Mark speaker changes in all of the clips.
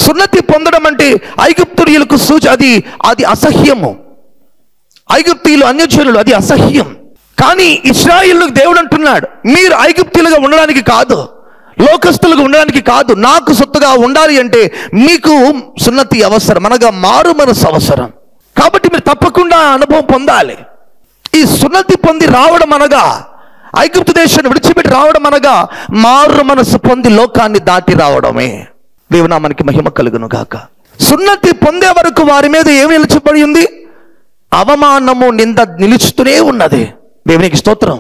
Speaker 1: సున్నతి పొందడం అంటే ఐగుప్తుడియులకు సూచ అది అది అసహ్యము ఐగుప్తీయులు అన్యజనులు అది అసహ్యం కానీ ఇస్రాయిల్కు దేవుడు అంటున్నాడు మీరు ఐగుప్తీయులుగా ఉండడానికి కాదు లోకస్తులుగా ఉండడానికి కాదు నాకు సొత్తుగా ఉండాలి అంటే మీకు సున్నతి అవసరం అనగా మారు మనసు అవసరం కాబట్టి మీరు తప్పకుండా ఆ అనుభవం పొందాలి ఈ సున్నతి పొంది రావడం అనగా ఐగుప్తు దేశాన్ని విడిచిపెట్టి రావడం అనగా మారు మనసు పొంది లోకాన్ని దాటి రావడమే దేవునామానికి మహిమ కలుగును గాక సున్నతి పొందే వరకు వారి మీద ఏమి నిలిచిపడి ఉంది అవమానము నింద నిలుచుతూనే ఉన్నది దేవునికి స్తోత్రం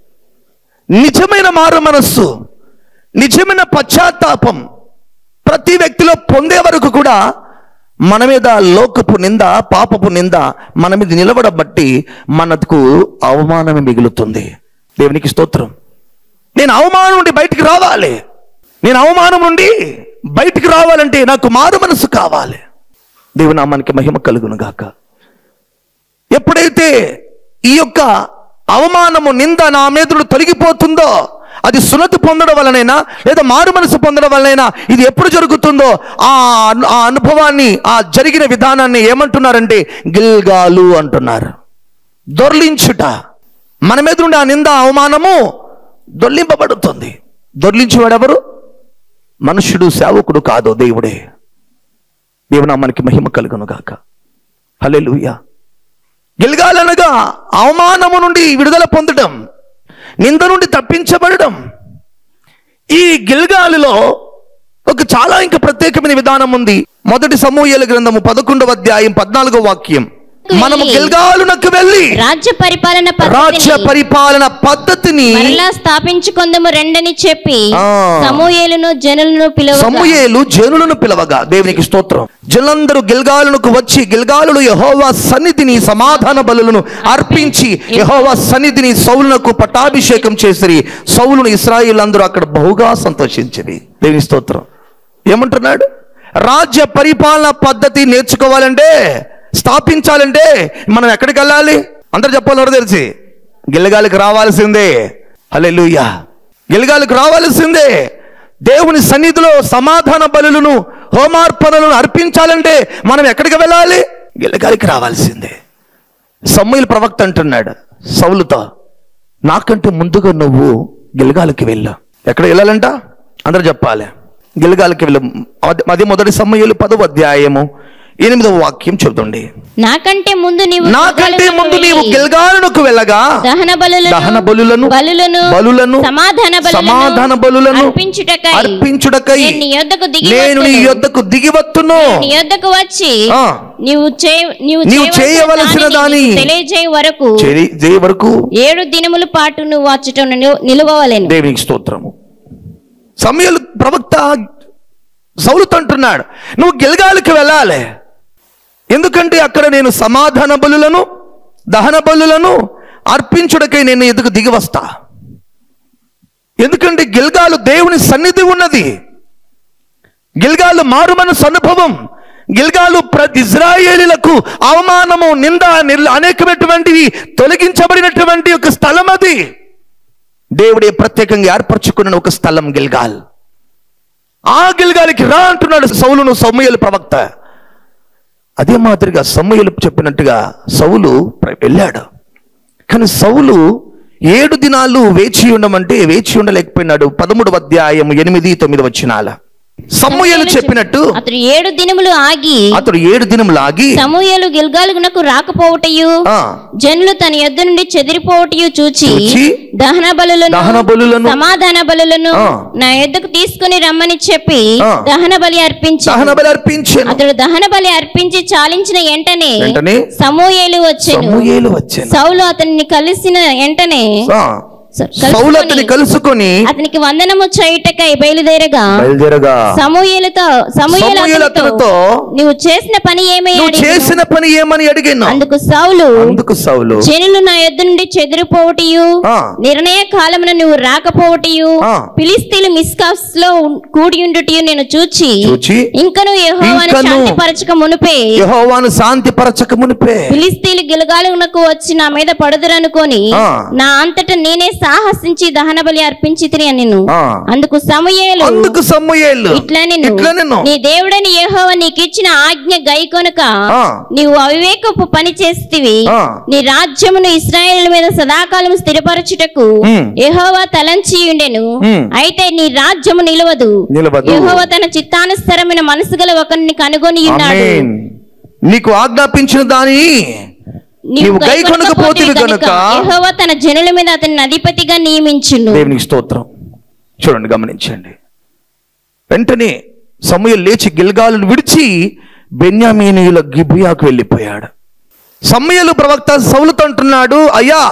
Speaker 1: నిజమైన మారు మనస్సు నిజమైన పశ్చాత్తాపం ప్రతి వ్యక్తిలో పొందే వరకు కూడా మన మీద లోకపు నింద పాపపు నింద మన మీద నిలవడం బట్టి మనకు అవమానమే మిగులుతుంది దేవునికి స్తోత్రం నేను అవమానం నుండి బయటికి రావాలి నేను అవమానం నుండి బయటికి రావాలంటే నాకు మారు మనసు కావాలి దేవునామానికి మహిమ కలుగును గాక ఎప్పుడైతే ఈ యొక్క అవమానము నింద నా మీద నుండి తొలగిపోతుందో అది సున్నతి పొందడం వలనైనా లేదా మారు మనసు పొందడం వలనైనా ఇది ఎప్పుడు జరుగుతుందో ఆ అను- ఆ అనుభవాన్ని ఆ జరిగిన విధానాన్ని ఏమంటున్నారంటే గిల్గాలు అంటున్నారు దొర్లించుట మన మీద నుండి ఆ నింద అవమానము దొర్లింపబడుతుంది దొర్లించేవాడెవరు మనుష్యుడు సేవకుడు కాదు దేవుడే దేవునామానికి మహిమ కలుగును గాక హల్లెలూయా గిల్గాలనగా అవమానము నుండి విడుదల పొందడం నింద నుండి తప్పించబడడం ఈ గిల్గాలులో ఒక చాలా ఇంకా ప్రత్యేకమైన విధానం ఉంది మొదటి సమూహల గ్రంథము పదకొండవ అధ్యాయం పద్నాలుగో వాక్యం మనము గిల్గాలునకు వెళ్ళి
Speaker 2: రాజ్య పరిపాలన
Speaker 1: రాజ్య
Speaker 2: పద్ధతిని
Speaker 1: పరిపాలన పద్ధతిని
Speaker 2: మరలా స్థాపించుకుందము రెండని చెప్పి
Speaker 1: ఆ.
Speaker 2: సమూయేలును జనులను పిలువ
Speaker 1: సమూయేలు జనులను పిలవగా దేవునికి స్తోత్రం జనులందరూ గిల్గాలునకు వచ్చి గిల్గాలులు యహోవా సన్నిధిని సమాధాన బలులను అర్పించి యహోవా సన్నిధిని సౌలునకు పట్టాభిషేకం చేసిరి సౌలును ఇస్రాయిల్ అందరూ అక్కడ బహుగా సంతోషించిరి దేవుని స్తోత్రం ఏమంటున్నాడు రాజ్య పరిపాలన పద్ధతి నేర్చుకోవాలంటే స్థాపించాలంటే మనం ఎక్కడికి వెళ్ళాలి అందరు చెప్పాలి ఎవరు తెలిసి గిల్లగాలికి రావాల్సిందే హల్లెలూయా గిలగాలకు రావాల్సిందే దేవుని సన్నిధిలో సమాధాన బలులను హోమార్పణలను అర్పించాలంటే మనం ఎక్కడికి వెళ్ళాలి గిలగాలికి రావాల్సిందే సమ్మయిల్ ప్రవక్త అంటున్నాడు సౌలుతో నాకంటే ముందుగా నువ్వు గిలగాలకి వెళ్ళు ఎక్కడ వెళ్ళాలంట అందరూ చెప్పాలి గిలగాలకి వెళ్ళు అది- అది మొదటి సమ్మయ్యలు పదవ అధ్యాయము ఎనిమిదవ వాక్యం చెబుతుంది
Speaker 2: నాకంటే ముందు నీవు
Speaker 1: నాకంటే
Speaker 2: గిల్గాలునకు
Speaker 1: ముందు నీవు
Speaker 2: వెళ్ళి
Speaker 1: గిల్గాలునకు వెళ్ళగా
Speaker 2: దహన బలులను
Speaker 1: దహన బలులను
Speaker 2: బలులను
Speaker 1: బలులను
Speaker 2: సమాధాన బలులను
Speaker 1: సమాధాన బలులను
Speaker 2: అర్పించుటకై
Speaker 1: అర్పించుటకై
Speaker 2: నేను నీ యొద్దకు దిగి
Speaker 1: నేను నీ
Speaker 2: వత్తును.
Speaker 1: యొద్దకు దిగివత్తును
Speaker 2: నీ యొద్దకు వచ్చి
Speaker 1: ఆ.
Speaker 2: నీవు చే నీవు
Speaker 1: నీవు చేయవలసిన దాని
Speaker 2: తెలియజేయ వరకు
Speaker 1: చేరి చేయ వరకు
Speaker 2: ఏడు దినముల పాటు నువ్వు అచ్చట నిలు- నిలువవలెను
Speaker 1: దేవునికి స్తోత్రము సమయలు ప్రవక్త సౌలుతో అంటున్నాడు నువ్వు గిల్గాలికి వెళ్ళాలి ఎందుకంటే అక్కడ నేను సమాధాన బలులను దహన బలులను అర్పించుటకై నేను ఎదుగు దిగి వస్తా ఎందుకంటే గిల్గాలు దేవుని సన్నిధి ఉన్నది గిల్గాలు మారు మనసు అనుభవం గిల్గాలు ప్రతి ఇజ్రాయేలీలకు అవమానము నింద నిర్- అనేకమైనటువంటివి తొలగించబడినటువంటి ఒక స్థలం అది దేవుడే ప్రత్యేకంగా ఏర్పరచుకున్న ఒక స్థలం గిల్గాల్ ఆ గిల్గాలికి రా అంటున్నాడు సౌలును సౌమ్యలు ప్రవక్త అదే మాదిరిగా సమ్మయ్యలు చెప్పినట్టుగా సౌలు ప్ర- వెళ్ళాడు కానీ సౌలు ఏడు దినాలు వేచి ఉండమంటే వేచి ఉండలేకపోయినాడు పదమూడు అధ్యాయం ఎనిమిది తొమ్మిది వచ్చినాల సమ్మయ్యలు చెప్పినట్టు
Speaker 2: అతడు ఏడు దినములు ఆగి
Speaker 1: అతడు ఏడు దినములు ఆగి
Speaker 2: సమూయలు గిల్గాలునకు రాకపోవటయు
Speaker 1: ఆ,
Speaker 2: జనులు తన యొద్ద నుండి చెదిరిపోవటయు చూచి
Speaker 1: చూచి
Speaker 2: దహన బలులను
Speaker 1: దహన బలులను
Speaker 2: సమాధాన బలులను
Speaker 1: ఆ.
Speaker 2: నా యొద్దకు తీసుకుని రమ్మని చెప్పి
Speaker 1: ఆ.
Speaker 2: దహన బలి అర్పించి
Speaker 1: దహన బలి అర్పించాను
Speaker 2: అతడు దహన బలి అర్పించి చాలించిన వెంటనే
Speaker 1: వెంటనే
Speaker 2: సమూయేలు వచ్చెను
Speaker 1: సమూయేలు వచ్చాను
Speaker 2: సౌలు అతన్ని కలిసిన వెంటనే
Speaker 1: ఆ,
Speaker 2: స-
Speaker 1: సౌలు
Speaker 2: కలుసుకొని
Speaker 1: అతని కలుసుకొని
Speaker 2: అతనికి వందనము చేయుటకై బయలుదేరగా
Speaker 1: బయలుదేరగా
Speaker 2: సమూయేలుతో సమూయేలు
Speaker 1: సమూయేలు
Speaker 2: అతనితో,
Speaker 1: అతనితో,
Speaker 2: నువ్వు చేసిన పని ఏమై
Speaker 1: నువ్వు
Speaker 2: అడిగెను.
Speaker 1: చేసిన పని ఏమని అడిగాను
Speaker 2: అందుకు సౌలు
Speaker 1: అందుకు సౌలు
Speaker 2: జనులు నా యొద్ద నుండి చెదిరిపోవటయు
Speaker 1: ఆ.
Speaker 2: నిర్ణయ కాలమున నువ్వు రాకపోవటయు
Speaker 1: ఆ.
Speaker 2: ఫిలిస్తీన్లు మిస్కాస్ లో కూడి ఉండుటయు నేను చూచి
Speaker 1: చూచి
Speaker 2: ఇంకను యెహోవాను
Speaker 1: ఇంకను
Speaker 2: శాంతిపరచక మునుపే
Speaker 1: యెహోవాను శాంతి పరచక మునిపే
Speaker 2: ఫిలిస్తీన్లు గిలగాలునకు వచ్చి నా మీద పడదురనుకొని
Speaker 1: ఆ.
Speaker 2: నా అంతట నేనే సాహసించి దహన బలి అర్పించి తిని నేను
Speaker 1: ఆ.
Speaker 2: అందుకు సమూయేలు
Speaker 1: అందుకు సమ్మయ్యేళ్ళు
Speaker 2: ఇట్లా నేను
Speaker 1: ఇట్లా నేను
Speaker 2: నీ దేవుడని యెహోవ నీకిచ్చిన ఆజ్ఞ గైకొనక
Speaker 1: ఆ.
Speaker 2: నీవు అవివేకపు పని చేస్తివి
Speaker 1: ఆ.
Speaker 2: నీ రాజ్యమును ఇస్రాయేల్ మీద సదాకాలం స్థిరపరచుటకు
Speaker 1: ఉమ్.
Speaker 2: యెహోవా తలంచి ఉండెను
Speaker 1: ఉమ్.
Speaker 2: అయితే నీ రాజ్యము నిలవదు
Speaker 1: నిలవదు.
Speaker 2: యెహోవా తన చిత్తానుసరమైన మనసు గల ఒకరిని కనుగొని ఉన్నాడు
Speaker 1: ఆమేన్. నీకు ఆజ్ఞాపించిన దాని నీవు గైకొనకపోతివి గనుక
Speaker 2: యెహోవా తన జనుల మీద అతన్ని అధిపతిగా నియమించును
Speaker 1: దేవునికి స్తోత్రం చూడండి గమనించండి వెంటనే సమూహలు లేచి గిల్గాలను విడిచి బెన్యామీనీయుల గిబియాకు వెళ్ళిపోయాడు సమయలు ప్రవక్త సౌలుతో అంటున్నాడు అయ్యా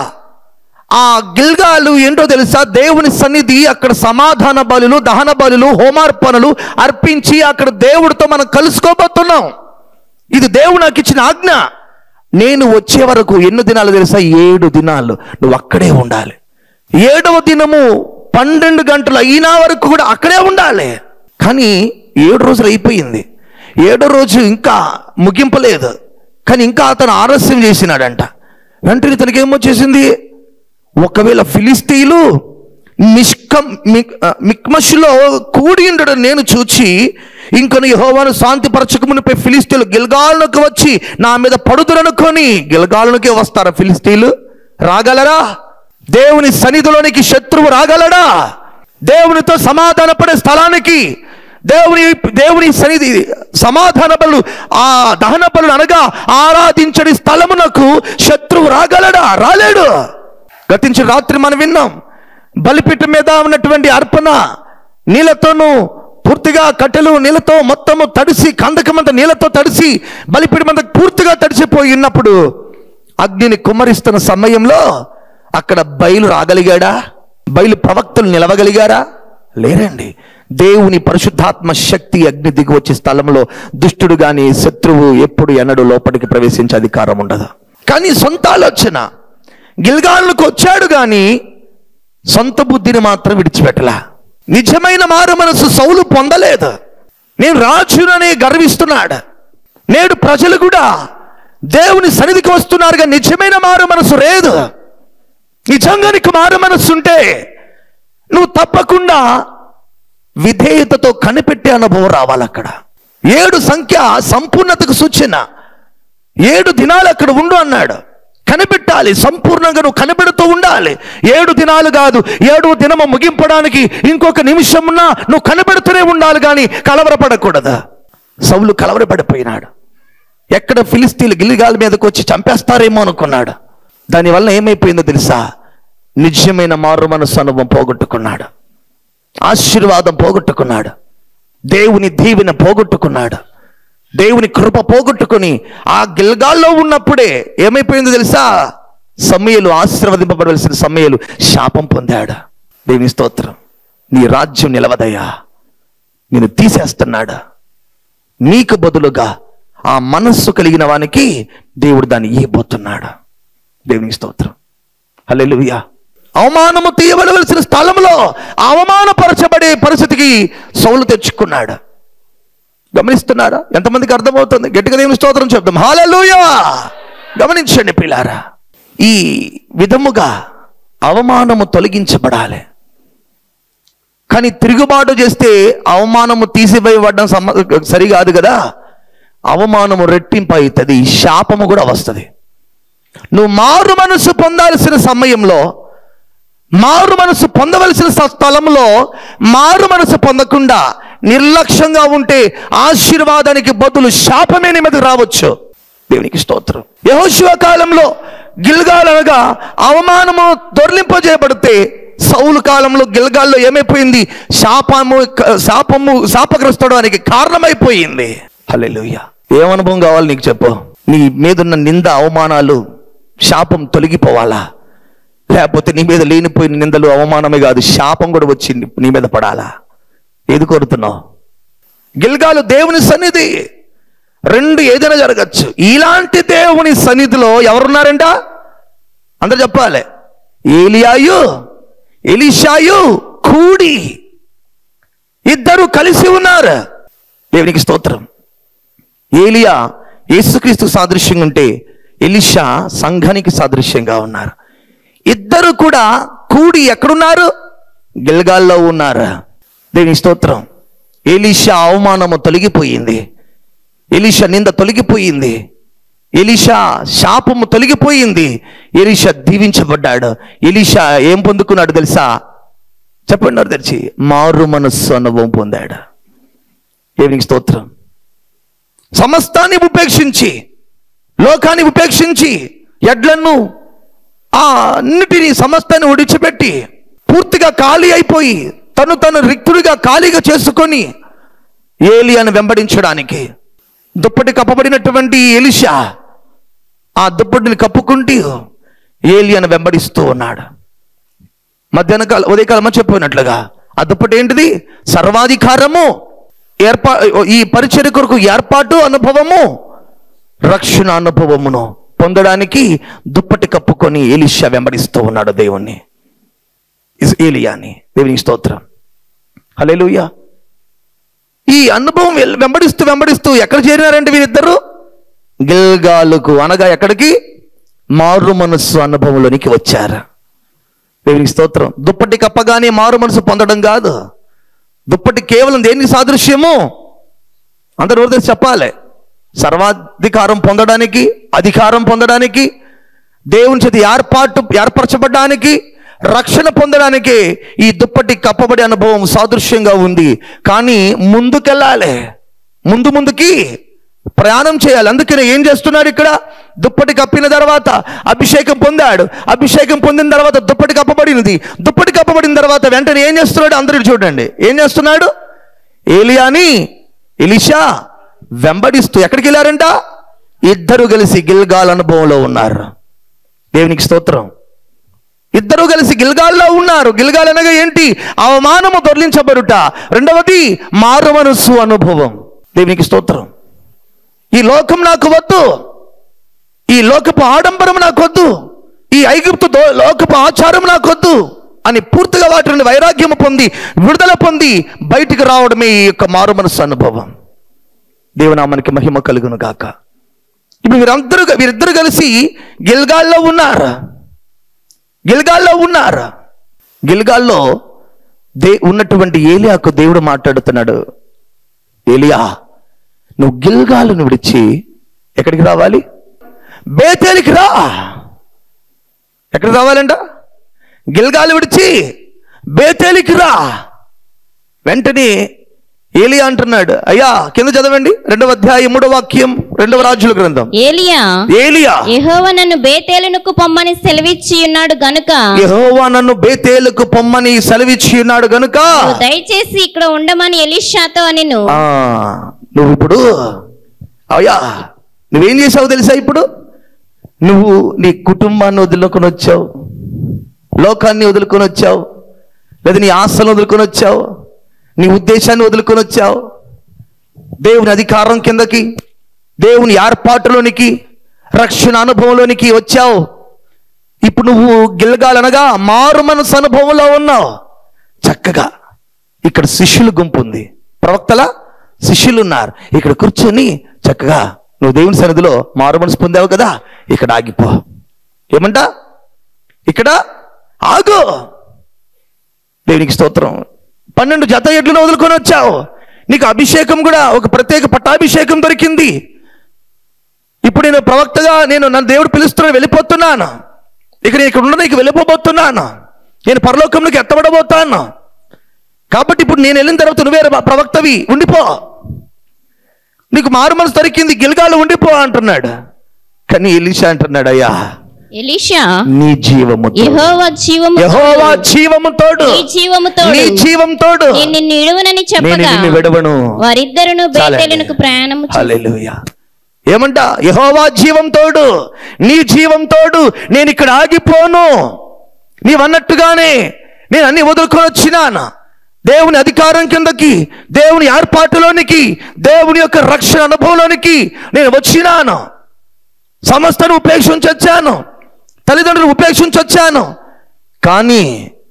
Speaker 1: ఆ గిల్గాలు ఏంటో తెలుసా దేవుని సన్నిధి అక్కడ సమాధాన బలులు దహన బలులు హోమార్పణలు అర్పించి అక్కడ దేవుడితో మనం కలుసుకోబోతున్నాం ఇది దేవుడు నాకు ఇచ్చిన ఆజ్ఞ నేను వచ్చే వరకు ఎన్ని దినాలు తెలుసా ఏడు దినాలు నువ్వు అక్కడే ఉండాలి ఏడవ దినము పన్నెండు గంటలు అయినా వరకు కూడా అక్కడే ఉండాలి కానీ ఏడు రోజులు అయిపోయింది ఏడో రోజు ఇంకా ముగింపలేదు కానీ ఇంకా అతను ఆలస్యం చేసినాడంట వెంటనే తనకి ఏమొచ్చేసింది ఒకవేళ ఫిలిస్తీన్లు నిష్కం మిక్- ఆ, మిక్మషులో కూడి ఉండడం నేను చూచి ఇంకొన యహోవాను శాంతిపరచకమునిపై ఫిలిస్తీన్లు గిల్గాలకు వచ్చి నా మీద పడుదురనుకొని గిల్గాలకే వస్తారా ఫిలిస్తీన్లు రాగలరా దేవుని సన్నిధిలోనికి శత్రువు రాగలడా దేవునితో సమాధానపడే స్థలానికి దేవుని దేవుని సన్నిధి సమాధాన బలు ఆ దహన బలు అనగా ఆరాధించడి స్థలమునకు శత్రువు రాగలడా రాలేడు గతించిన రాత్రి మనం విన్నాం బలిపీఠం మీద ఉన్నటువంటి అర్పణ నీళ్ళతోనూ పూర్తిగా కట్టెలు నీళ్ళతో మొత్తము తడిసి కందకమంత నీళ్ళతో తడిసి బలిపీఠం అంతా పూర్తిగా తడిసిపోయి ఉన్నప్పుడు అగ్నిని కుమ్మరిస్తున్న సమయంలో అక్కడ బయలు రాగలిగాడా బయలు ప్రవక్తలు నిలవగలిగారా లేరండి దేవుని పరిశుద్ధాత్మ శక్తి అగ్ని దిగి వచ్చే స్థలంలో దుష్టుడు గాని శత్రువు ఎప్పుడు ఎన్నడూ లోపలికి ప్రవేశించే అధికారం ఉండదు కానీ సొంత ఆలోచన గిల్గాళ్ళకు వచ్చాడు గాని సొంత బుద్ధిని మాత్రం విడిచిపెట్టలా నిజమైన మారు మనసు సౌలు పొందలేదు నేను రాజునని గర్విస్తున్నాడు నేడు ప్రజలు కూడా దేవుని సన్నిధికి వస్తున్నారుగా నిజమైన మారు మనసు లేదు నిజంగా నీకు మారు మనసు ఉంటే నువ్వు తప్పకుండా విధేయతతో కనిపెట్టే అనుభవం రావాలి అక్కడ ఏడు సంఖ్య సంపూర్ణతకు సూచన ఏడు దినాలు అక్కడ ఉండు అన్నాడు కనిపెట్టాలి సంపూర్ణంగా నువ్వు కనిపెడుతూ ఉండాలి ఏడు దినాలు కాదు ఏడు దినము ముగింపడానికి ఇంకొక నిమిషం ఉన్నా నువ్వు కనిపెడుతూనే ఉండాలి కానీ కలవరపడకూడదు సౌలు కలవరపడిపోయినాడు ఎక్కడ ఫిలిస్తీన్లు గిల్లిగాల మీదకి వచ్చి చంపేస్తారేమో అనుకున్నాడు దానివల్ల ఏమైపోయిందో తెలుసా నిజమైన మారు మనసు అనుభవం పోగొట్టుకున్నాడు ఆశీర్వాదం పోగొట్టుకున్నాడు దేవుని దీవెన పోగొట్టుకున్నాడు దేవుని కృప పోగొట్టుకుని ఆ గిల్గాల్లో ఉన్నప్పుడే ఏమైపోయిందో తెలుసా సమయలు ఆశీర్వదింపబడవలసిన సమయలు శాపం పొందాడు దేవుని స్తోత్రం నీ రాజ్యం నిలవదయ్యా నేను తీసేస్తున్నాడా నీకు బదులుగా ఆ మనస్సు కలిగిన వానికి దేవుడు దాన్ని ఇయ్యబోతున్నాడు దేవునికి స్తోత్రం హల్లెలూయా అవమానము తీయబడవలసిన స్థలంలో అవమానపరచబడే పరిస్థితికి సౌలు తెచ్చుకున్నాడు గమనిస్తున్నారా ఎంతమందికి అర్థమవుతుంది గట్టిగా దేవుని స్తోత్రం చెప్తాం హాలూయా గమనించండి పిల్లారా ఈ విధముగా అవమానము తొలగించబడాలి కానీ తిరుగుబాటు చేస్తే అవమానము తీసివేయబడడం సమ సరికాదు కదా అవమానము రెట్టింపు అవుతుంది శాపము కూడా వస్తుంది నువ్వు మారు మనసు పొందాల్సిన సమయంలో మారు మనసు పొందవలసిన స- స్థలంలో మారు మనసు పొందకుండా నిర్లక్ష్యంగా ఉంటే ఆశీర్వాదానికి బదులు శాపమే నీ మీదకి రావచ్చు దేవునికి స్తోత్రం యహోశివ కాలంలో గిల్గాల్ అనగా అవమానము దొర్లింపజేయబడితే సౌలు కాలంలో గిల్గాల్లో ఏమైపోయింది శాపము క- శాపము శాపగ్రస్తడానికి కారణమైపోయింది హల్లెలూయా ఏం అనుభవం కావాలి నీకు చెప్పు నీ మీదున్న నింద అవమానాలు శాపం తొలగిపోవాలా లేకపోతే నీ మీద లేనిపోయిన నిందలు అవమానమే కాదు శాపం కూడా వచ్చి నీ- నీ మీద పడాలా ఏది కోరుతున్నావు గిల్గాలు దేవుని సన్నిధి రెండు ఏదైనా జరగచ్చు ఇలాంటి దేవుని సన్నిధిలో ఎవరున్నారంట అందరు చెప్పాలి ఏలియాయు ఎలిషాయు కూడి ఇద్దరు కలిసి ఉన్నారు దేవునికి స్తోత్రం ఏలియా యేసుక్రీస్తు సాదృశ్యంగా ఉంటే ఎలిషా సంఘానికి సాదృశ్యంగా ఉన్నారు ఇద్దరు కూడా కూడి ఎక్కడున్నారు గిల్గాల్లో ఉన్నారు దేని స్తోత్రం ఎలీషా అవమానము తొలగిపోయింది ఎలీషా నింద తొలగిపోయింది ఎలీషా శాపము తొలగిపోయింది ఎలీషా దీవించబడ్డాడు ఎలీషా ఏం పొందుకున్నాడు తెలుసా చెప్పండి నాకు తెలిసి మారు మనస్సు అనుభవం పొందాడు దేవునికి స్తోత్రం సమస్తాన్ని ఉపేక్షించి లోకాన్ని ఉపేక్షించి ఎడ్లను ఆ అన్నిటినీ సమస్తాన్ని విడిచిపెట్టి పూర్తిగా ఖాళీ అయిపోయి తను తను రిక్తుడిగా ఖాళీగా చేసుకొని ఏలియాను వెంబడించడానికి దుప్పటి కప్పబడినటువంటి ఎలిషా ఆ దుప్పటిని కప్పుకుంటూ ఏలియాను వెంబడిస్తూ ఉన్నాడు మధ్యాహ్న కాల ఉదయకాలమో చెప్పినట్లుగా ఆ దుప్పటి ఏంటిది సర్వాధికారము ఏర్పా ఈ పరిచర్య కొరకు ఏర్పాటు అనుభవము రక్షణ అనుభవమును పొందడానికి దుప్పటి కప్పుకొని ఎలిషా వెంబడిస్తూ ఉన్నాడు దేవుణ్ణి ఇస్ ఏలియాని దేవునికి స్తోత్రం హల్లెలూయా ఈ అనుభవం వెల్- వెంబడిస్తూ వెంబడిస్తూ ఎక్కడ చేరినారంటే వీరిద్దరు గిల్గాలుకు అనగా ఎక్కడికి మారు మనస్సు అనుభవంలోనికి వచ్చారు దేవునికి స్తోత్రం దుప్పటి కప్పగానే మారు మనసు పొందడం కాదు దుప్పటి కేవలం దేనికి సాదృశ్యము అందరూ ఎవరితో చెప్పాలి సర్వాధికారం పొందడానికి అధికారం పొందడానికి దేవుని చేతి ఏర్పాటు ఏర్పరచబడడానికి రక్షణ పొందడానికి ఈ దుప్పటి కప్పబడి అనుభవం సాదృశ్యంగా ఉంది కానీ ముందుకెళ్ళాలి ముందు ముందుకి ప్రయాణం చేయాలి అందుకనే ఏం చేస్తున్నాడు ఇక్కడ దుప్పటి కప్పిన తర్వాత అభిషేకం పొందాడు అభిషేకం పొందిన తర్వాత దుప్పటి కప్పబడినది దుప్పటి కప్పబడిన తర్వాత వెంటనే ఏం చేస్తున్నాడు అందరూ చూడండి ఏం చేస్తున్నాడు ఏలియాని ఎలిషా వెంబడిస్తూ ఎక్కడికి వెళ్ళారంట ఇద్దరు కలిసి గిల్గాల్ అనుభవంలో ఉన్నారు దేవునికి స్తోత్రం ఇద్దరు కలిసి గిల్గాల్లో ఉన్నారు గిల్గాల్ అనగా ఏంటి అవమానము దొర్లించబడుట రెండవది మారు మనస్సు అనుభవం దేవునికి స్తోత్రం ఈ లోకం నాకు వద్దు ఈ లోకపు ఆడంబరం నాకు వద్దు ఈ ఐగుప్తు దో- లోకపు ఆచారం నాకు వద్దు అని పూర్తిగా వాటి నుండి వైరాగ్యము పొంది విడుదల పొంది బయటికి రావడమే ఈ యొక్క మారు మనస్సు అనుభవం దేవునామానికి మహిమ కలుగును గాక ఇప్పుడు వీరందరూ వీరిద్దరు కలిసి గిల్గాల్లో ఉన్నారు గిల్గాల్లో ఉన్నారు గిల్గాల్లో దే ఉన్నటువంటి ఏలియాకు దేవుడు మాట్లాడుతున్నాడు ఏలియా నువ్వు గిల్గాలను విడిచి ఎక్కడికి రావాలి బేతేలికి రా ఎక్కడికి రావాలంట గిల్గాలు విడిచి బేతేలికి రా వెంటనే ఏలియా అంటున్నాడు అయ్యా కింద చదవండి రెండవ అధ్యాయం మూడవ వాక్యం రెండవ రాజుల గ్రంథం
Speaker 2: ఏలియా
Speaker 1: ఏలియా
Speaker 2: యెహోవా నన్ను బేతేలునకు పొమ్మని సెలవిచ్చి ఉన్నాడు గనుక
Speaker 1: యెహోవా నన్ను బేతేలుకు పొమ్మని సెలవిచ్చి ఉన్నాడు గనుక
Speaker 2: నువ్వు దయచేసి ఇక్కడ ఉండమని ఎలీషాతో అనిను
Speaker 1: ఆ, నువ్వు ఇప్పుడు అయ్యా నువ్వేం చేసావు తెలుసా ఇప్పుడు నువ్వు నీ కుటుంబాన్ని వదులుకొని వచ్చావు లోకాన్ని వదులుకొని వచ్చావు లేదా నీ ఆశను వదులుకొని వచ్చావు నీ ఉద్దేశాన్ని వదులుకొని వచ్చావు దేవుని అధికారం కిందకి దేవుని ఏర్పాటులోనికి రక్షణ అనుభవంలోనికి వచ్చావు ఇప్పుడు నువ్వు గిల్లగాలనగా మారు మనసు అనుభవంలో ఉన్నావు చక్కగా ఇక్కడ శిష్యుల గుంపు ఉంది ప్రవక్తల శిష్యులు ఉన్నారు ఇక్కడ కూర్చొని చక్కగా నువ్వు దేవుని సన్నిధిలో మారు మనసు పొందావు కదా ఇక్కడ ఆగిపో ఏమంట ఇక్కడ ఆగు దేవునికి స్తోత్రం పన్నెండు జత ఎడ్లను వదులుకొని వచ్చావు నీకు అభిషేకం కూడా ఒక ప్రత్యేక పట్టాభిషేకం దొరికింది ఇప్పుడు నేను ప్రవక్తగా నేను నన్ను దేవుడు పిలుస్తున్నాను వెళ్ళిపోతున్నాను ఇక నేను ఇక్కడ ఉండడానికి వెళ్ళిపోబోతున్నాను నేను పరలోకంలోకి ఎత్తబడబోతాను కాబట్టి ఇప్పుడు నేను వెళ్ళిన తర్వాత నువ్వే ర- ప్రవక్తవి ఉండిపో నీకు మారు మనసు దొరికింది గిల్గాలు ఉండిపో అంటున్నాడు కానీ ఎలీషా అంటున్నాడు అయ్యా
Speaker 2: ఎలీషా
Speaker 1: నీ జీవము
Speaker 2: యెహోవా జీవము
Speaker 1: యహోవా జీవము తోడు
Speaker 2: నీ జీవము తోడు
Speaker 1: నీ జీవం తోడు
Speaker 2: నేను నిన్ను ఇడువనని
Speaker 1: నేను
Speaker 2: చెప్పగా
Speaker 1: నిన్ను విడవను
Speaker 2: వారిద్దరును
Speaker 1: చాలండి.
Speaker 2: బేతేలునకు ప్రయాణము చే-
Speaker 1: హల్లెలూయా ఏమంట యహోవా జీవం తోడు నీ జీవం తోడు నేను ఇక్కడ ఆగిపోను నీవన్నట్టుగానే నేను అన్ని వదులుకొని వచ్చినాను దేవుని అధికారం కిందకి దేవుని ఏర్పాటులోనికి దేవుని యొక్క రక్షణ అనుభవంలోనికి నేను వచ్చినాను సమస్తను ఉపేక్షించి వచ్చాను తల్లిదండ్రులు ఉపేక్షించి వచ్చాను కానీ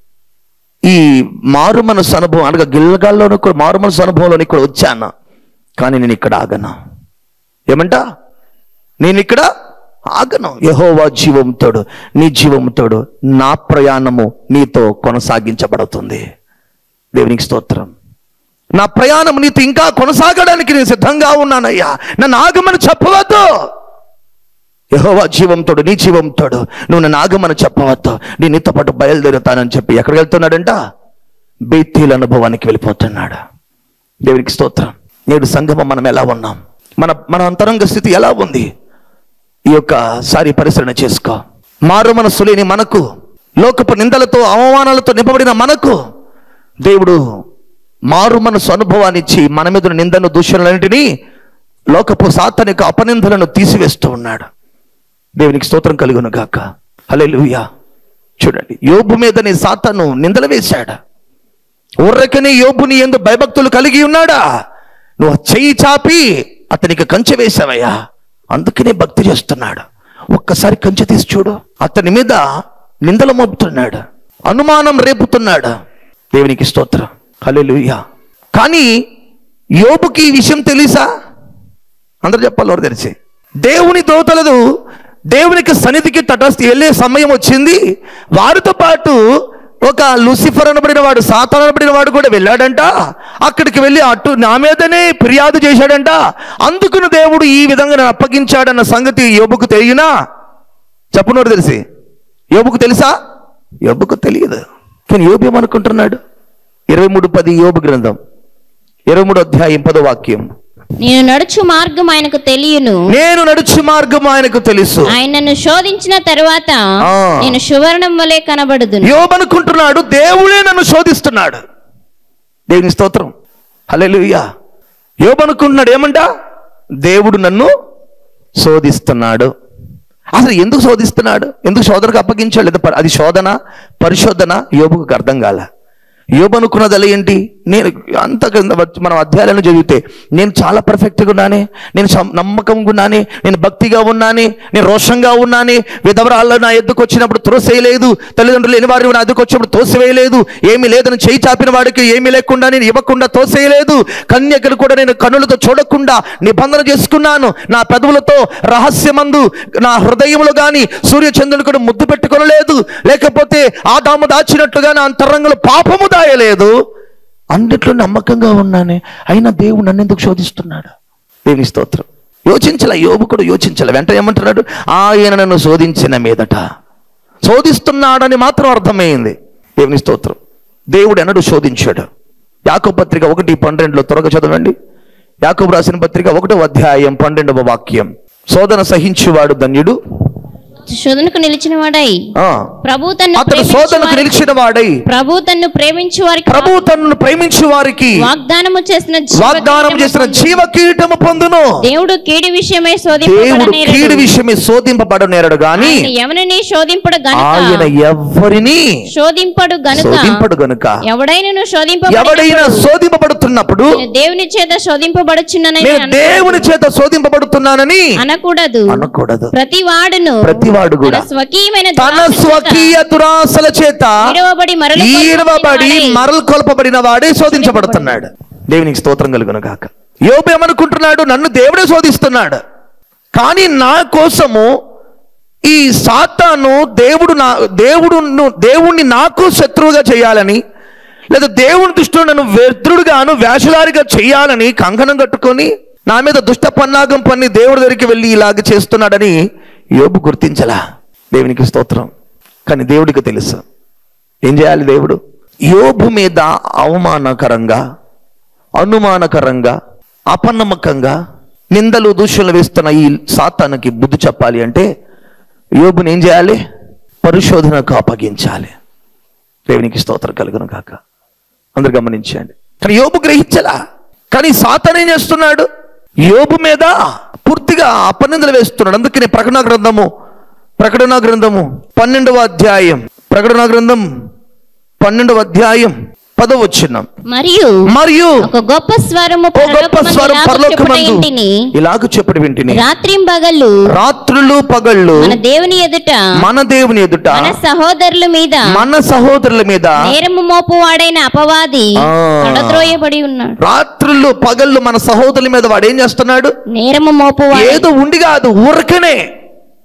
Speaker 1: ఈ మారు మనసు అనుభవం అనగా గిల్లగాల్లోనూ కూడా మారు మనసు అనుభవంలోని కూడా వచ్చాను కానీ నేను ఇక్కడ ఆగను ఏమంట నేను ఇక్కడ ఆగను యహోవా జీవంతోడు నీ జీవంతోడు నా ప్రయాణము నీతో కొనసాగించబడుతుంది దేవునికి స్తోత్రం నా ప్రయాణం నీతో ఇంకా కొనసాగడానికి నేను సిద్ధంగా ఉన్నానయ్యా నన్ను ఆగమని చెప్పవద్దు యహోవా జీవంతోడు నీ జీవంతోడు నువ్వు నన్ను ఆగమని చెప్పవద్దు నేను నీతో పాటు బయలుదేరుతానని చెప్పి ఎక్కడికి వెళ్తున్నాడంట బేతీల అనుభవానికి వెళ్ళిపోతున్నాడు దేవునికి స్తోత్రం నేడు సంగమం మనం ఎలా ఉన్నాం మన మన అంతరంగ స్థితి ఎలా ఉంది ఈ యొక్క సారి పరిశీలన చేసుకో మారు మనస్సు లేని మనకు లోకపు నిందలతో అవమానాలతో నింపబడిన మనకు దేవుడు మారు మనసు అనుభవాన్ని ఇచ్చి మన మీద ఉన్న నిందను దూషణలన్నింటినీ లోకపు సాతనిక అపనిందలను తీసివేస్తూ ఉన్నాడు దేవునికి స్తోత్రం కలుగును గాక హల్లెలూయా చూడండి యోబు మీదనే సాతాను నిందలు వేశాడు ఊర్రకనే యోబుని ఎందు భయభక్తులు కలిగి ఉన్నాడా నువ్వు చెయ్యి చాపి అతనికి కంచె వేశావయ్యా అందుకనే భక్తి చేస్తున్నాడు ఒక్కసారి కంచె తీసి చూడు అతని మీద నిందలు మోపుతున్నాడు అనుమానం రేపుతున్నాడు దేవునికి స్తోత్రం హల్లెలూయా కానీ యోబుకి ఈ విషయం తెలుసా అందరు చెప్పాలి ఎవరు తెలిసి దేవుని దోతలదు దేవునికి సన్నిధికి తటస్థ వెళ్ళే సమయం వచ్చింది వారితో పాటు ఒక లూసిఫర్ అనబడిన వాడు సాతాన్ అనబడిన వాడు కూడా వెళ్ళాడంట అక్కడికి వెళ్ళి అటు నా మీదనే ఫిర్యాదు చేశాడంట అందుకును దేవుడు ఈ విధంగా నన్ను అప్పగించాడన్న సంగతి యోబుకు తెలియనా చెప్పునోడు తెలిసి యోబుకు తెలుసా యోబుకు తెలియదు కానీ యోబు ఏమనుకుంటున్నాడు ఇరవై మూడు పది యోబు గ్రంథం ఇరవై మూడు అధ్యాయం పదో వాక్యం
Speaker 2: నేను నడుచు మార్గం ఆయనకు తెలియను
Speaker 1: నేను నడుచు మార్గం ఆయనకు తెలుసు
Speaker 2: ఆయన నన్ను శోధించిన తరువాత
Speaker 1: ఆ.
Speaker 2: నేను సువర్ణం వలె కనబడుదును
Speaker 1: యోబనుకుంటున్నాడు దేవుడే నన్ను శోధిస్తున్నాడు దేవుని స్తోత్రం హల్లెలూయా యోబనుకుంటున్నాడు ఏమంట దేవుడు నన్ను శోధిస్తున్నాడు అసలు ఎందుకు శోధిస్తున్నాడు ఎందుకు శోధనకు అప్పగించాడు లేదా ప- అది శోధన పరిశోధన యోబుకు అర్థం కాల యోబు అనుకున్నది అలా ఏంటి నేను అంత కింద వచ్చి మనం అధ్యాయాలను చదివితే నేను చాలా పర్ఫెక్ట్గా ఉన్నానే నేను సం- నమ్మకంగా ఉన్నానే నేను భక్తిగా ఉన్నానే నేను రోషంగా ఉన్నానే విధవరాళ్ళు నా ఎద్దుకు వచ్చినప్పుడు త్రోసేయలేదు తల్లిదండ్రులు లేని వారిని నా ఎద్దుకు వచ్చినప్పుడు తోసివేయలేదు ఏమీ లేదని చేయి చాపిన వాడికి ఏమీ లేకుండా నేను ఇవ్వకుండా తోసేయలేదు కన్యకలు కూడా నేను కన్నులతో చూడకుండా నిబంధన చేసుకున్నాను నా పెదవులతో రహస్యమందు నా హృదయములు గాని సూర్యచంద్రుని కూడా ముద్దు పెట్టుకొనలేదు లేకపోతే ఆదాము దాచినట్లుగా నా అంతరంగంలో పాపము దాయలేదు అన్నిట్లో నమ్మకంగా ఉన్నానే అయినా దేవుడు నన్ను ఎందుకు శోధిస్తున్నాడు దేని స్తోత్రం యోచించలే యోబు కూడా యోచించలే వెంటనే ఏమంటున్నాడు ఆయన నన్ను శోధించిన మీదట శోధిస్తున్నాడని మాత్రం అర్థమైంది దేవుని స్తోత్రం దేవుడు ఎన్నడూ శోధించాడు యాకబు పత్రిక ఒకటి పన్నెండులో త్వరగా చదవండి యాకబు రాసిన పత్రిక ఒకటో అధ్యాయం పన్నెండవ వాక్యం శోధన సహించువాడు ధన్యుడు
Speaker 2: శోధనకు నిలిచిన వాడై
Speaker 1: ఆ,
Speaker 2: ప్రభు తన్ను
Speaker 1: అతడు
Speaker 2: ప్రేమించు
Speaker 1: శోధనకు
Speaker 2: వారికి-
Speaker 1: నిలిచిన వాడై
Speaker 2: ప్రభు తన్ను ప్రేమించు వారికి
Speaker 1: ప్రభు తనను ప్రేమించు వారికి
Speaker 2: వాగ్దానము చేసిన జీవ
Speaker 1: వాగ్దానం
Speaker 2: కిరీటము
Speaker 1: చేసిన
Speaker 2: పొందు.
Speaker 1: జీవ కిరీటము పొందును
Speaker 2: దేవుడు కీడి విషయమై
Speaker 1: దేవుడు
Speaker 2: శోధింపబడనేరడు.
Speaker 1: కీడు విషయమే శోధింపబడనేరడు గాని
Speaker 2: ఆయన ఎవరిని శోధింపడు
Speaker 1: ఆయన
Speaker 2: గనుక
Speaker 1: ఎవ్వరిని
Speaker 2: శోధింపడు గనుక
Speaker 1: శోధింపడు గనుక
Speaker 2: ఎవడైనను
Speaker 1: ఎవడైనా
Speaker 2: శోధింపబడినప్పుడు
Speaker 1: శోధింపబడుతున్నప్పుడు
Speaker 2: నేను దేవుని చేత శోధింపబడుచున్ననని
Speaker 1: నేను
Speaker 2: అనకూడదు.
Speaker 1: దేవుని చేత శోధింపబడుతున్నానని
Speaker 2: అనకూడదు
Speaker 1: అనకూడదు
Speaker 2: ప్రతి వాడును
Speaker 1: ప్రతివాడు కూడా
Speaker 2: తన స్వకీయమైన
Speaker 1: తన
Speaker 2: దురాశ చేత
Speaker 1: స్వకీయ దురాశల చేత
Speaker 2: విడవబడి మరల
Speaker 1: ఈడవబడి
Speaker 2: కొల్పబడిన
Speaker 1: మరలు కొల్పబడిన వాడే శోధించబడుతున్నాడు దేవునికి స్తోత్రం కలుగును కాక యోబు ఏమనుకుంటున్నాడు నన్ను దేవుడే శోధిస్తున్నాడు కానీ నా కోసము ఈ సాతాను దేవుడు నా దేవుడు దేవుణ్ణి నాకు శత్రువుగా చేయాలని లేదా దేవుని దృష్టిలో నన్ను వ్యర్థుడుగాను వేషధారిగా చేయాలని కంకణం కట్టుకొని నా మీద దుష్ట పన్నాగం పన్ని దేవుడి దగ్గరికి వెళ్ళి ఇలాగ చేస్తున్నాడని యోబు గుర్తించలా దేవునికి స్తోత్రం కానీ దేవుడికి తెలుసు ఏం చేయాలి దేవుడు యోబు మీద అవమానకరంగా అనుమానకరంగా అపనమ్మకంగా నిందలు దూషణలు వేస్తున్న ఈ సాతానికి బుద్ధి చెప్పాలి అంటే యోబుని ఏం చేయాలి పరిశోధనకు అప్పగించాలి దేవునికి స్తోత్రం కలుగును కాక అందరు గమనించండి కానీ యోబు గ్రహించలా కానీ సాతాన్ ఏం చేస్తున్నాడు యోబు మీద పూర్తిగా అపనిందలు వేస్తున్నాడు అందుకనే ప్రకటన గ్రంథము ప్రకటన గ్రంథము పన్నెండవ అధ్యాయం ప్రకటన గ్రంథం పన్నెండవ అధ్యాయం పదవచ్చున్నాం
Speaker 2: మరియు
Speaker 1: మరియు
Speaker 2: ఒక గొప్ప స్వరము
Speaker 1: ఓ గొప్ప స్వరం పరలోకమందు
Speaker 2: ఇంటిని
Speaker 1: ఇలాగ చెప్పడి వింటిని
Speaker 2: రాత్రింబగళ్ళు
Speaker 1: రాత్రులు పగళ్ళు
Speaker 2: మన దేవుని ఎదుట
Speaker 1: మన దేవుని ఎదుట
Speaker 2: మన సహోదరుల మీద
Speaker 1: మన సహోదరుల మీద
Speaker 2: నేరము మోపువాడైన అపవాది
Speaker 1: ఆ.
Speaker 2: కడద్రోయబడి ఉన్నాడు
Speaker 1: రాత్రులు పగళ్ళు మన సహోదరుల మీద వాడు ఏం చేస్తున్నాడు
Speaker 2: నేరము మోపువాడు
Speaker 1: ఏదో ఉండి కాదు ఊరకనే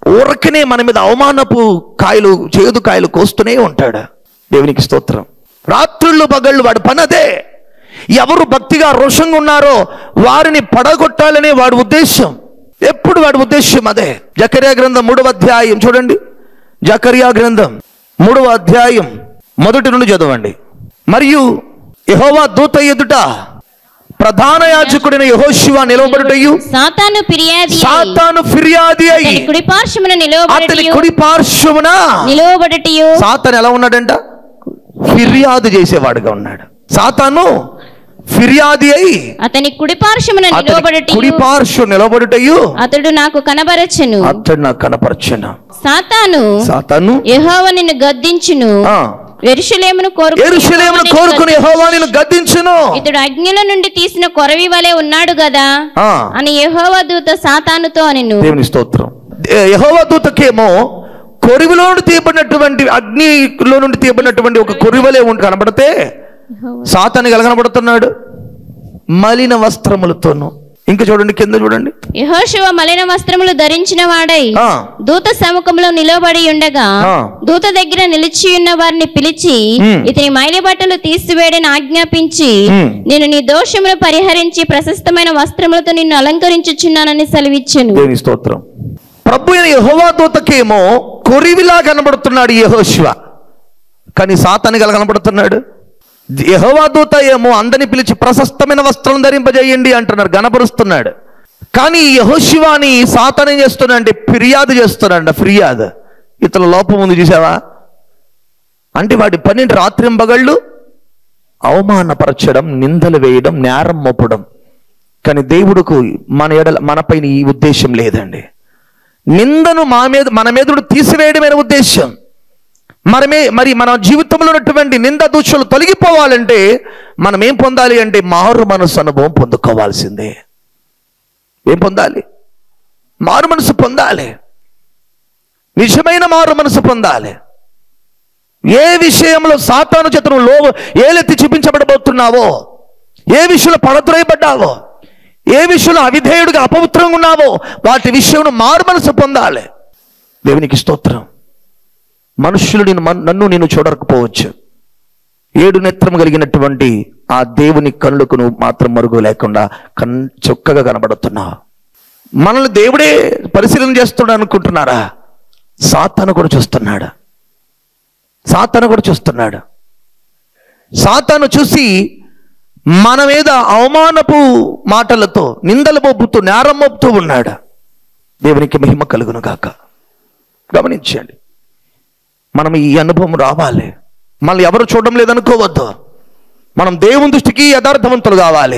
Speaker 1: ఊరకనే మన మీద అవమానపు కాయలు చేదు కాయలు కోస్తూనే ఉంటాడు దేవునికి స్తోత్రం రాత్రుళ్ళు పగళ్ళు వాడి పని అదే ఎవరు భక్తిగా రోషంగా ఉన్నారో వారిని పడగొట్టాలనే వాడి ఉద్దేశం ఎప్పుడు వాడి ఉద్దేశం అదే జకర్యా గ్రంథం మూడవ అధ్యాయం చూడండి జకర్యా గ్రంథం మూడవ అధ్యాయం మొదటి నుండి చదవండి మరియు యెహోవా దూత ఎదుట ప్రధాన యాజకుడైన యెహోషువ నిలవబడుటయు
Speaker 2: సాతాను ఫిర్యాది అయి
Speaker 1: సాతాను ఫిర్యాది అయి
Speaker 2: అతని కుడి పార్శ్వమున
Speaker 1: అతని
Speaker 2: నిలవబడటియు
Speaker 1: కుడి పార్శ్వమున
Speaker 2: నిలవబడటియు
Speaker 1: సాతాను ఎలా ఉన్నాడంట ఫిర్యాదు చేసేవాడుగా ఉన్నాడు సాతాను ఫిర్యాది అయి
Speaker 2: అతని కుడి పార్శ్వమున
Speaker 1: అతని కుడి
Speaker 2: నిలవబడటియు
Speaker 1: పార్శ్వం నిలబడుటయు
Speaker 2: అతడు నాకు కనబరచెను
Speaker 1: అతడు నాకు కనపరచను
Speaker 2: సాతాను
Speaker 1: సాతాను
Speaker 2: యెహోవా నిన్ను గద్దించును
Speaker 1: ఆ,
Speaker 2: ఎరుషలేమును కోరుకుని
Speaker 1: యెరూషలేమును కోరుకుని యెహోవా నిన్ను గద్దించును
Speaker 2: ఇతడు అగ్నిల నుండి తీసిన కొరవి వలె ఉన్నాడు గదా
Speaker 1: ఆ,
Speaker 2: అని యెహోవా దూత సాతానుతో అనెను
Speaker 1: దేవుని స్తోత్రం యహోవా దూతకేమో కొరివిలో నుండి తీయబడినటువంటి అగ్నిలో నుండి తీయబడినటువంటి ఒక కొరివలే ఉండి కనబడితే సాతానికి ఎలా కనబడుతున్నాడు మలిన వస్త్రములతోను ఇంకా చూడండి కింద చూడండి
Speaker 2: యెహోషువ మలిన వస్త్రములు ధరించిన వాడై
Speaker 1: ఆ,
Speaker 2: దూత సముఖంలో నిలబడి ఉండగా
Speaker 1: ఆ.
Speaker 2: దూత దగ్గర నిలిచి ఉన్న వారిని పిలిచి
Speaker 1: ఉమ్.
Speaker 2: ఇతని మైలి బట్టలు తీసివేయడని ఆజ్ఞాపించి
Speaker 1: ఉమ్.
Speaker 2: నేను నీ దోషమును పరిహరించి ప్రశస్తమైన వస్త్రములతో నిన్ను అలంకరించుచున్నానని సెలవిచ్చెను
Speaker 1: దేవుని స్తోత్రం ప్రభు అయిన యహోవా దూతకేమో కొరివిలా కనబడుతున్నాడు యహోశివ కానీ సాతానికి ఎలా కనబడుతున్నాడు యహోవా దూత ఏమో అందరిని పిలిచి ప్రశస్తమైన వస్త్రం ధరింపజేయండి అంటున్నారు గనపరుస్తున్నాడు కానీ యహోశివాని సాతాన్ ఏం చేస్తున్నాడు అంటే ఫిర్యాదు చేస్తున్నాడు ఫిర్యాదు ఇతల లోపం ఉంది చూసావా అంటే వాడి పని రాత్రింబగళ్ళు అవమానపరచడం నిందలు వేయడం నేరం మోపడం కానీ దేవుడుకు మన ఎడల మనపైన ఈ ఉద్దేశం లేదండి నిందను మా మీద మన మీద తీసివేయడమైన ఉద్దేశం మనమే మరి మన జీవితంలో ఉన్నటువంటి నింద దూషలు తొలగిపోవాలంటే మనం ఏం పొందాలి అంటే మారు మనసు అనుభవం పొందుకోవాల్సిందే ఏం పొందాలి మారు మనసు పొందాలి నిజమైన మారు మనసు పొందాలి ఏ విషయంలో సాతాను చేతను లో ఏలెత్తి చూపించబడబోతున్నావో ఏ విషయంలో పడద్రోయబడ్డావో ఏ విషయంలో అవిధేయుడిగా అపవిత్రంగా ఉన్నావో వాటి విషయంలో మారు మనసు పొందాలి దేవునికి స్తోత్రం మనుషులు నేను మన్- నన్ను నేను చూడకపోవచ్చు ఏడు నేత్రం కలిగినటువంటి ఆ దేవుని కనులకు నువ్వు మాత్రం మరుగు లేకుండా కన్ చొక్కగా కనబడుతున్నావు మనల్ని దేవుడే పరిశీలన చేస్తున్నాడు అనుకుంటున్నారా సాతాను కూడా చూస్తున్నాడు సాతాను కూడా చూస్తున్నాడు సాతాను చూసి మన మీద అవమానపు మాటలతో నిందలు మోపుతూ నేరం మోపుతూ ఉన్నాడు దేవునికి మహిమ కలుగును గాక గమనించండి మనం ఈ అనుభవం రావాలి మనల్ని ఎవరు చూడడం లేదనుకోవద్దు మనం దేవుని దృష్టికి యథార్థవంతులు కావాలి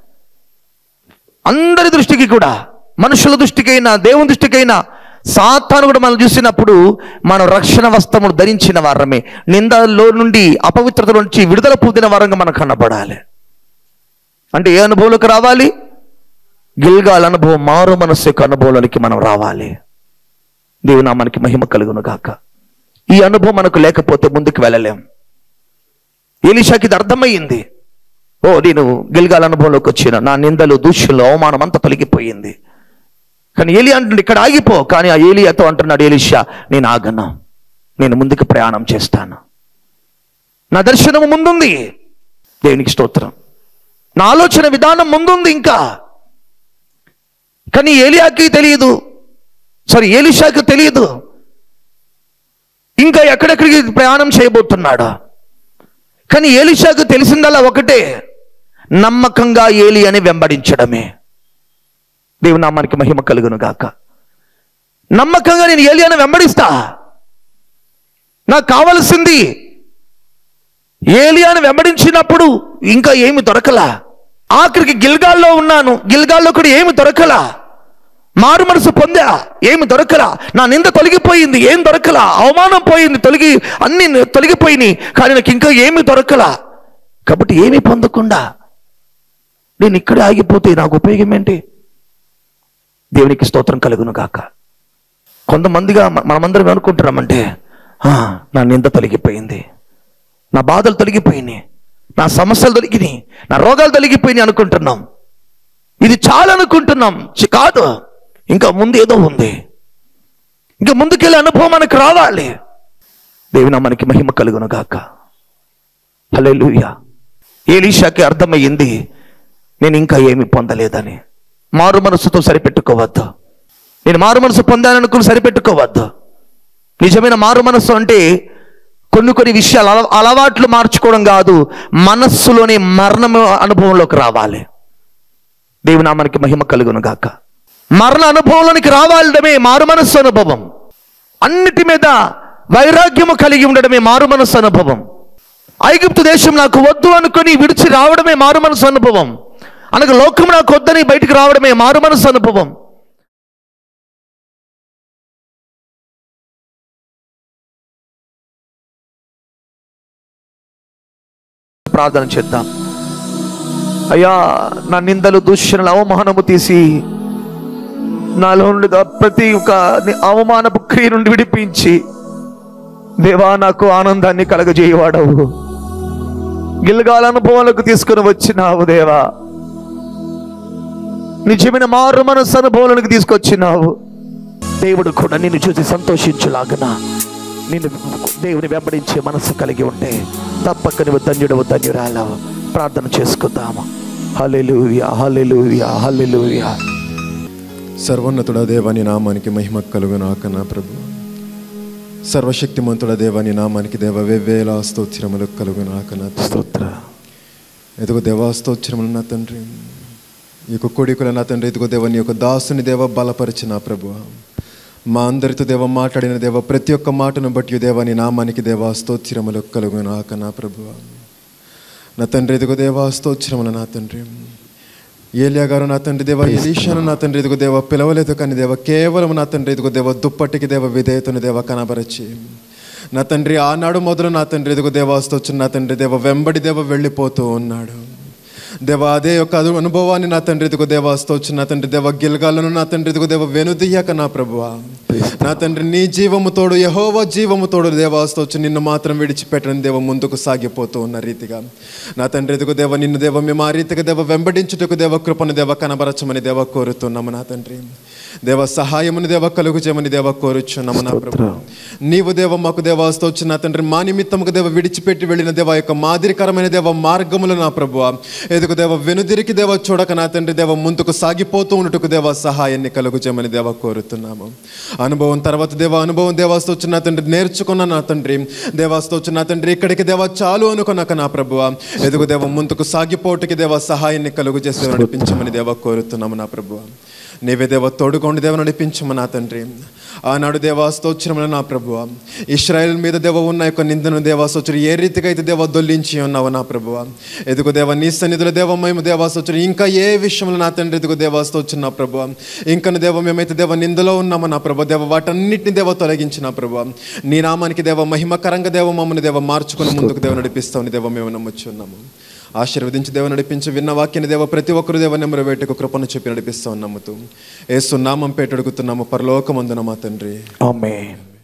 Speaker 1: అందరి దృష్టికి కూడా మనుషుల దృష్టికైనా దేవుని దృష్టికైనా సాతాను కూడా మనం చూసినప్పుడు మనం రక్షణ వస్త్రములు ధరించిన వారమే నిందలో నుండి అపవిత్రత నుంచి విడుదల పొందిన వారంగా మనం కనబడాలి అంటే ఏ అనుభవంలోకి రావాలి గిల్గాల్ అనుభవం మారు మనస్సు యొక్క అనుభవంలోనికి మనం రావాలి దేవునా మనకి మహిమ కలుగును గాక ఈ అనుభవం మనకు లేకపోతే ముందుకు వెళ్ళలేం ఎలీషాకి ఇది అర్థమయ్యింది ఓ నేను గిల్గాల్ అనుభవంలోకి వచ్చిన నా నిందలు దూష్యులు అవమానం అంతా తొలగిపోయింది కానీ ఏలి అంటుండే ఇక్కడ ఆగిపో కానీ ఆ ఏలియాతో అంటున్నాడు ఎలీషా నేను ఆగను నేను ముందుకు ప్రయాణం చేస్తాను నా దర్శనము ముందుంది దేవునికి స్తోత్రం నా ఆలోచన విధానం ముందుంది ఇంకా కానీ ఏలియాకి తెలియదు సారీ ఏలిషాకి తెలియదు ఇంకా ఎక్కడెక్కడికి ప్రయాణం చేయబోతున్నాడు కానీ ఏలిషాకు తెలిసిందల్లా ఒకటే నమ్మకంగా ఏలి అని వెంబడించడమే దేవుని నామానికి మహిమ కలుగును గాక నమ్మకంగా నేను ఏలియాను వెంబడిస్తా నాకు కావలసింది ఏలియాను వెంబడించినప్పుడు ఇంకా ఏమి దొరకలా ఆఖరికి గిల్గాల్లో ఉన్నాను గిల్గాల్లో కూడా ఏమి దొరకలా మారు మనసు పొందా ఏమి దొరకలా నా నింద తొలగిపోయింది ఏం దొరకలా అవమానం పోయింది తొలగి అన్ని తొలగిపోయినాయి కానీ నాకు ఇంకా ఏమి దొరకలా కాబట్టి ఏమి పొందకుండా నేను ఇక్కడే ఆగిపోతే నాకు ఉపయోగం ఏంటి దేవునికి స్తోత్రం కలుగును గాక కొంతమందిగా మ- మనమందరం అనుకుంటున్నామంటే "ఆ, నా నింద తొలగిపోయింది నా బాధలు తొలగిపోయినాయి నా సమస్యలు తొలగినాయి నా రోగాలు తొలగిపోయినాయి అనుకుంటున్నాం ఇది చాలా అనుకుంటున్నాం చి- కాదు ఇంకా ముందు ఏదో ఉంది ఇంకా ముందుకెళ్ళే అనుభవం మనకు రావాలి దేవుని మనకి మహిమ కలుగును గాక హల్లెలూయా ఏలీషాకి అర్థమయ్యింది నేను ఇంకా ఏమి పొందలేదని మారు మనసుతో సరిపెట్టుకోవద్దు నేను మారు మనసు పొందాననుకుని సరిపెట్టుకోవద్దు నిజమైన మారు మనసు అంటే కొన్ని కొన్ని విషయాలు అల- అలవాట్లు మార్చుకోవడం కాదు మనస్సులోని మరణం అనుభవంలోకి రావాలి దేవుని నామానికి మహిమ కలుగును గాక మరణ అనుభవంలోనికి రావాలడమే మారు మనస్సు అనుభవం అన్నిటి మీద వైరాగ్యము కలిగి ఉండడమే మారు మనస్సు అనుభవం ఐగుప్తు దేశం నాకు వద్దు అనుకుని విడిచి రావడమే మారు మనసు అనుభవం అనగా లోకం నాకు వద్దని బయటికి రావడమే మారు మనసు అనుభవం ప్రార్థన చేద్దాం అయ్యా నా నిందలు దూషణలు అవమానము తీసి నాలో నుండి దా- ప్రతి ఒక్క ని- అవమానపు క్రియ నుండి విడిపించి దేవా నాకు ఆనందాన్ని కలగజేయవాడవు గిల్గాల అనుభవాలకు తీసుకుని వచ్చినావు దేవా నిజమైన మారు మనసు అనుభవాలకు తీసుకొచ్చినావు దేవుడు కూడా నిన్ను చూసి సంతోషించులాగన నిన్ను దేవుని వెంబడించే మనసు కలిగి ఉంటే తప్పక నువ్వు ధన్యుడవు ధన్యురాలవు ప్రార్థన చేసుకుందాము హల్లెలూయా హల్లెలూయా హల్లెలూయా
Speaker 3: సర్వోన్నతుడ దేవాని నామానికి మహిమ కలుగునాక నా ప్రభు సర్వశక్తిమంతుడ దేవాని నామానికి దేవ వెవ్వేల స్తోత్రములు కలుగునాక నా తండ్రి.
Speaker 1: స్తోత్ర
Speaker 3: ఎదుగు దేవా స్తోత్రములు నా తండ్రి ఈ యొక్క కొడుకుల నా తండ్రి ఎదుగు దేవ నీ యొక్క దాసుని దేవ బలపరిచిన ప్రభు మా అందరితో దేవ మాట్లాడిన దేవ ప్రతి ఒక్క మాటను బట్టి దేవ నీ నామానికి దేవా స్తోత్రములు కలుగునాక నా ప్రభు నా తండ్రి ఎదుగు దేవా స్తోత్రములు నా తండ్రి ఏలియా గారు నా తండ్రి దేవ ఎలీషాను నా తండ్రి ఎదుగు దేవ పిలవలేదు కానీ దేవ కేవలం నా తండ్రి ఎదుగు దేవ దుప్పటికి దేవ విధేయతను దేవ కనబరచి నా తండ్రి ఆనాడు మొదలు నా తండ్రి ఎదుగు దేవాస్తొచ్చు నా తండ్రి దేవ వెంబడి దేవ వెళ్ళిపోతూ ఉన్నాడు దేవ అదే యొక్క అను- అనుభవాన్ని నా తండ్రి ఎదుగు దేవాస్తొచ్చు నా తండ్రి దేవ గిల్గాలను నా తండ్రి ఎదుగు దేవ వెనుదీయక నా ప్రభువా నా తండ్రి నీ జీవము తోడు యహోవ జీవము తోడు దేవాస్తొచ్చు నిన్ను మాత్రం విడిచిపెట్టని దేవ ముందుకు సాగిపోతూ ఉన్న రీతిగా నా తండ్రి ఎదుగు దేవ నిన్ను దేవ మేము ఆ రీతిగా దేవ వెంబడించుటకు దేవ కృపను దేవ కనబరచమని దేవ కోరుతున్నాము నా తండ్రి దేవ సహాయముని దేవ కలుగు చేయమని దేవ కోరుచున్నాము నా ప్రభు నీవు దేవ మాకు దేవాస్తో వచ్చిన నా తండ్రి మా నిమిత్తముకు దేవ విడిచిపెట్టి వెళ్ళిన దేవ యొక్క మాదిరికరమైన దేవ మార్గములు నా ప్రభు ఎదుగు దేవ వెనుదిరికి దేవ చూడక నా తండ్రి దేవ ముందుకు సాగిపోతూ ఉన్నట్టుకు దేవ సహాయాన్ని కలుగు చేయమని దేవ కోరుతున్నాము అనుభవం తర్వాత దేవ అనుభవం దేవాస్తో వచ్చిన నా తండ్రి నేర్చుకున్న నా తండ్రి దేవాస్తో వచ్చిన నా తండ్రి ఇక్కడికి దేవ చాలు అనుకున్నాక నా ప్రభు ఎదుగు దేవ ముందుకు సాగిపోటుకి దేవ సహాయాన్ని కలుగు చేసి నడిపించమని దేవ కోరుతున్నాము నా ప్రభు నీవే దేవ తోడుకోండి దేవ నడిపించము నా తండ్రి ఆనాడు దేవాస్తోత్రములు నా ప్రభు ఇస్రాయేల్ మీద దేవ ఉన్న యొక్క నిందను దేవాస్తోత్రం ఏ రీతిగా అయితే దేవ దొల్లించి ఉన్నావు నా ప్రభు ఎదుగు దేవ నీ సన్నిధుల దేవ మేము దేవాస్తోత్రం ఇంకా ఏ విషయంలో నా తండ్రి ఎదుగు దేవాస్తోత్రం నా ప్రభు ఇంకా దేవ మేమైతే దేవ నిందలో ఉన్నాము నా ప్రభు దేవ వాటన్నిటిని దేవ తొలగించిన ప్రభు నీ నామానికి దేవ మహిమకరంగా దేవ మమ్మల్ని దేవ మార్చుకుని ముందుకు దేవ నడిపిస్తామని దేవ మేము నమ్ముచున్నాము ఆశీర్వదించి దేవ నడిపించి విన్న వాక్యాన్ని దేవ ప్రతి ఒక్కరు దేవ నెమ్మరు వేటకు కృపను చెప్పి నడిపిస్తామని నమ్ముతూ ఏసు నామం పేట అడుగుతున్నాము పరలోకమందున మా తండ్రి
Speaker 1: ఆమేన్